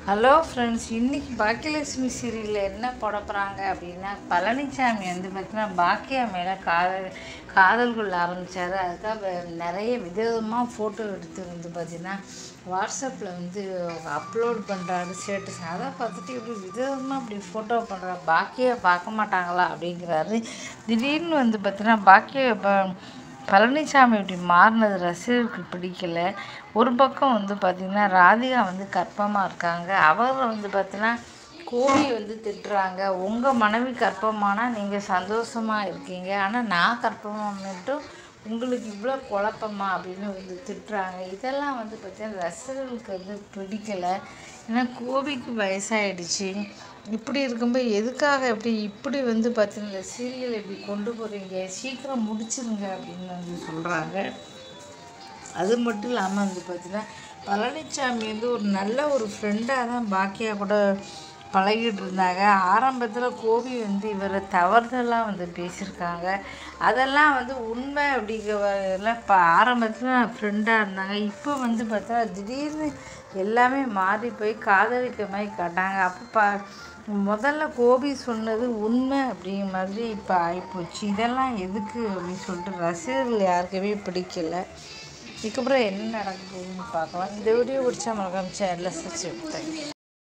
hello friends இன்றைக்கி பாக்கியலட்சுமி சீரியலில் என்ன போட போகிறாங்க அப்படின்னா பழனிசாமி வந்து பார்த்தீங்கன்னா பாக்கியா மேலே காதல் காதல் கொள்ள ஆரம்பித்தார் அதுக்காக நிறைய விதவிதமாக ஃபோட்டோ எடுத்து வந்து பார்த்தீங்கன்னா வாட்ஸ்அப்பில் வந்து அப்லோட் பண்ணுறாரு ஸ்டேட்டஸ் அதை பார்த்துட்டு இப்படி விதவிதமாக இப்படி ஃபோட்டோ பண்ணுற பாக்கியை பார்க்க மாட்டாங்களா அப்படிங்கிறாரு திடீர்னு வந்து பார்த்தீங்கன்னா பாக்கிய இப்போ பழனிசாமி இப்படி மாறினது ரசிகர்களுக்கு பிடிக்கல ஒரு பக்கம் வந்து பார்த்திங்கன்னா ராதிகா வந்து கர்ப்பமாக இருக்காங்க அவர் வந்து பார்த்தீங்கன்னா கோழி வந்து திட்டுறாங்க உங்கள் மனைவி கர்ப்பமானால் நீங்கள் சந்தோஷமாக இருக்கீங்க ஆனால் நான் கர்ப்பமாகட்டும் உங்களுக்கு இவ்வளோ குழப்பமா அப்படின்னு வந்து திட்டுறாங்க இதெல்லாம் வந்து பார்த்தீங்கன்னா ரசிகர்களுக்கு வந்து பிடிக்கலை ஏன்னா கோபிக்கு வயசாயிடுச்சு இப்படி இருக்கும்போது எதுக்காக இப்படி இப்படி வந்து பார்த்தீங்கன்னா இந்த சீரியல் இப்படி கொண்டு போகிறீங்க சீக்கிரம் முடிச்சிருங்க அப்படின்னு வந்து சொல்கிறாங்க அது மட்டும் இல்லாமல் வந்து பார்த்தீங்கன்னா பழனிசாமி வந்து ஒரு நல்ல ஒரு ஃப்ரெண்டாக தான் பாக்கியா கூட பழகிட்டு இருந்தாங்க ஆரம்பத்தில் கோபி வந்து இவரை தவறுதலாக வந்து பேசியிருக்காங்க அதெல்லாம் வந்து உண்மை அப்படிங்கிறவரெல்லாம் இப்போ ஆரம்பத்தில் ஃப்ரெண்டாக இருந்தாங்க இப்போ வந்து பார்த்தா திடீர்னு எல்லாமே மாறி போய் காதலிக்க மாதிரி காட்டாங்க அப்போ பா முதல்ல கோபி சொன்னது உண்மை அப்படிங்கிற மாதிரி இப்போ ஆகிப்போச்சு இதெல்லாம் எதுக்கு அப்படின்னு சொல்லிட்டு ரசிகர்கள் யாருக்குமே பிடிக்கல இதுக்கப்புறம் என்ன நடக்க போகுதுன்னு பார்க்கலாம் இந்த வீடியோ பிடிச்சா மறக்காம சேனலில் சப்ஸ்கிரைப் தேங்க்யூ